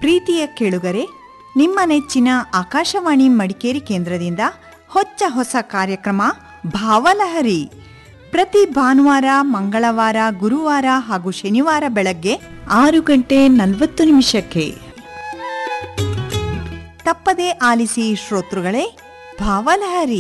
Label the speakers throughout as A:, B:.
A: ಪ್ರೀತಿಯ ಕೇಳುಗರೆ ನಿಮ್ಮ ನೆಚ್ಚಿನ ಆಕಾಶವಾಣಿ ಮಡಿಕೇರಿ ಕೇಂದ್ರದಿಂದ ಹೊಚ್ಚ ಹೊಸ ಕಾರ್ಯಕ್ರಮ ಭಾವಲಹರಿ ಪ್ರತಿ ಭಾನುವಾರ ಮಂಗಳವಾರ ಗುರುವಾರ ಹಾಗೂ ಶನಿವಾರ ಬೆಳಗ್ಗೆ ಆರು ಗಂಟೆ ನಲವತ್ತು ನಿಮಿಷಕ್ಕೆ ತಪ್ಪದೇ ಆಲಿಸಿ ಶ್ರೋತೃಗಳೇ ಭಾವಲಹರಿ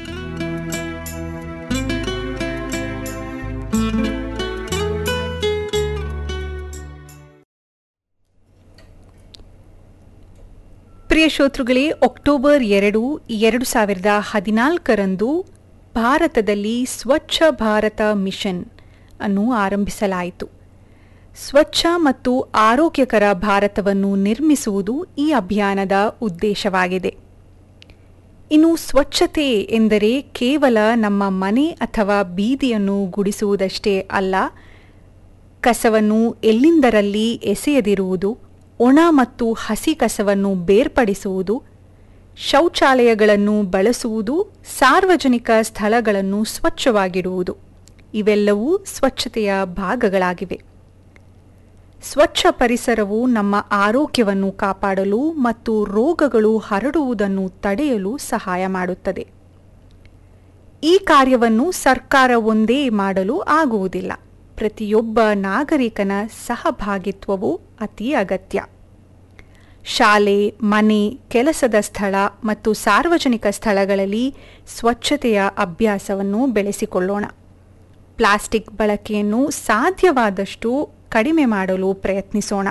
B: ಪ್ರಿಯ ಶ್ರೋತೃಗಳೇ ಅಕ್ಟೋಬರ್ ಎರಡು ಎರಡು ಸಾವಿರದ ಹದಿನಾಲ್ಕರಂದು ಭಾರತದಲ್ಲಿ ಸ್ವಚ್ಛ ಭಾರತ ಮಿಷನ್ ಅನ್ನು ಆರಂಭಿಸಲಾಯಿತು ಸ್ವಚ್ಛ ಮತ್ತು ಆರೋಗ್ಯಕರ ಭಾರತವನ್ನು ನಿರ್ಮಿಸುವುದು ಈ ಅಭಿಯಾನದ ಉದ್ದೇಶವಾಗಿದೆ ಇನ್ನು ಸ್ವಚ್ಛತೆ ಎಂದರೆ ಕೇವಲ ನಮ್ಮ ಮನೆ ಅಥವಾ ಬೀದಿಯನ್ನು ಗುಡಿಸುವುದಷ್ಟೇ ಅಲ್ಲ ಕಸವನ್ನು ಎಲ್ಲಿಂದರಲ್ಲಿ ಎಸೆಯದಿರುವುದು ಒಣ ಮತ್ತು ಹಸಿ ಕಸವನ್ನು ಬೇರ್ಪಡಿಸುವುದು ಶೌಚಾಲಯಗಳನ್ನು ಬಳಸುವುದು ಸಾರ್ವಜನಿಕ ಸ್ಥಳಗಳನ್ನು ಸ್ವಚ್ಛವಾಗಿಡುವುದು ಇವೆಲ್ಲವೂ ಸ್ವಚ್ಛತೆಯ ಭಾಗಗಳಾಗಿವೆ ಸ್ವಚ್ಛ ಪರಿಸರವು ನಮ್ಮ ಆರೋಗ್ಯವನ್ನು ಕಾಪಾಡಲು ಮತ್ತು ರೋಗಗಳು ಹರಡುವುದನ್ನು ತಡೆಯಲು ಸಹಾಯ ಮಾಡುತ್ತದೆ ಈ ಕಾರ್ಯವನ್ನು ಸರ್ಕಾರ ಒಂದೇ ಮಾಡಲು ಆಗುವುದಿಲ್ಲ ಪ್ರತಿಯೊಬ್ಬ ನಾಗರಿಕನ ಸಹಭಾಗಿತ್ವವು ಅತಿ ಅಗತ್ಯ ಶಾಲೆ ಮನೆ ಕೆಲಸದ ಸ್ಥಳ ಮತ್ತು ಸಾರ್ವಜನಿಕ ಸ್ಥಳಗಳಲ್ಲಿ ಸ್ವಚ್ಛತೆಯ ಅಭ್ಯಾಸವನ್ನು ಬೆಳೆಸಿಕೊಳ್ಳೋಣ ಪ್ಲಾಸ್ಟಿಕ್ ಬಳಕೆಯನ್ನು ಸಾಧ್ಯವಾದಷ್ಟು ಕಡಿಮೆ ಮಾಡಲು ಪ್ರಯತ್ನಿಸೋಣ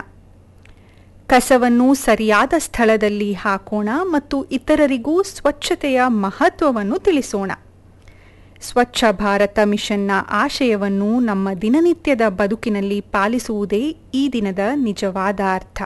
B: ಕಸವನ್ನು ಸರಿಯಾದ ಸ್ಥಳದಲ್ಲಿ ಹಾಕೋಣ ಮತ್ತು ಇತರರಿಗೂ ಸ್ವಚ್ಛತೆಯ ಮಹತ್ವವನ್ನು ತಿಳಿಸೋಣ ಸ್ವಚ್ಛ ಭಾರತ ಮಿಷನ್ನ ಆಶಯವನ್ನು ನಮ್ಮ ದಿನನಿತ್ಯದ ಬದುಕಿನಲ್ಲಿ ಪಾಲಿಸುವುದೇ ಈ ದಿನದ ನಿಜವಾದ ಅರ್ಥ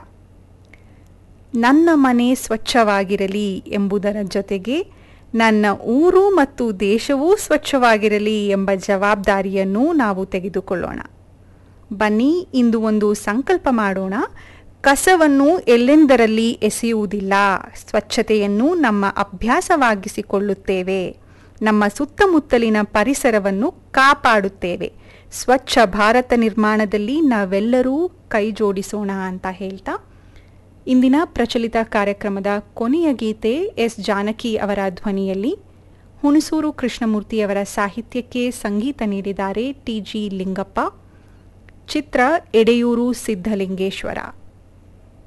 B: ನನ್ನ ಮನೆ ಸ್ವಚ್ಛವಾಗಿರಲಿ ಎಂಬುದರ ಜೊತೆಗೆ ನನ್ನ ಊರು ಮತ್ತು ದೇಶವೂ ಸ್ವಚ್ಛವಾಗಿರಲಿ ಎಂಬ ಜವಾಬ್ದಾರಿಯನ್ನು ನಾವು ತೆಗೆದುಕೊಳ್ಳೋಣ ಬನ್ನಿ ಇಂದು ಒಂದು ಸಂಕಲ್ಪ ಮಾಡೋಣ ಕಸವನ್ನು ಎಲ್ಲೆಂದರಲ್ಲಿ ಎಸೆಯುವುದಿಲ್ಲ ಸ್ವಚ್ಛತೆಯನ್ನು ನಮ್ಮ ಅಭ್ಯಾಸವಾಗಿಸಿಕೊಳ್ಳುತ್ತೇವೆ ನಮ್ಮ ಸುತ್ತಮುತ್ತಲಿನ ಪರಿಸರವನ್ನು ಕಾಪಾಡುತ್ತೇವೆ ಸ್ವಚ್ಛ ಭಾರತ ನಿರ್ಮಾಣದಲ್ಲಿ ನಾವೆಲ್ಲರೂ ಕೈ ಜೋಡಿಸೋಣ ಅಂತ ಹೇಳ್ತಾ ಇಂದಿನ ಪ್ರಚಲಿತ ಕಾರ್ಯಕ್ರಮದ ಕೊನೆಯ ಗೀತೆ ಎಸ್ ಜಾನಕಿ ಅವರ ಧ್ವನಿಯಲ್ಲಿ ಹುಣಸೂರು ಕೃಷ್ಣಮೂರ್ತಿಯವರ ಸಾಹಿತ್ಯಕ್ಕೆ ಸಂಗೀತ ನೀಡಿದ್ದಾರೆ ಟಿ ಜಿ ಲಿಂಗಪ್ಪ ಚಿತ್ರ ಎಡೆಯೂರು ಸಿದ್ಧಲಿಂಗೇಶ್ವರ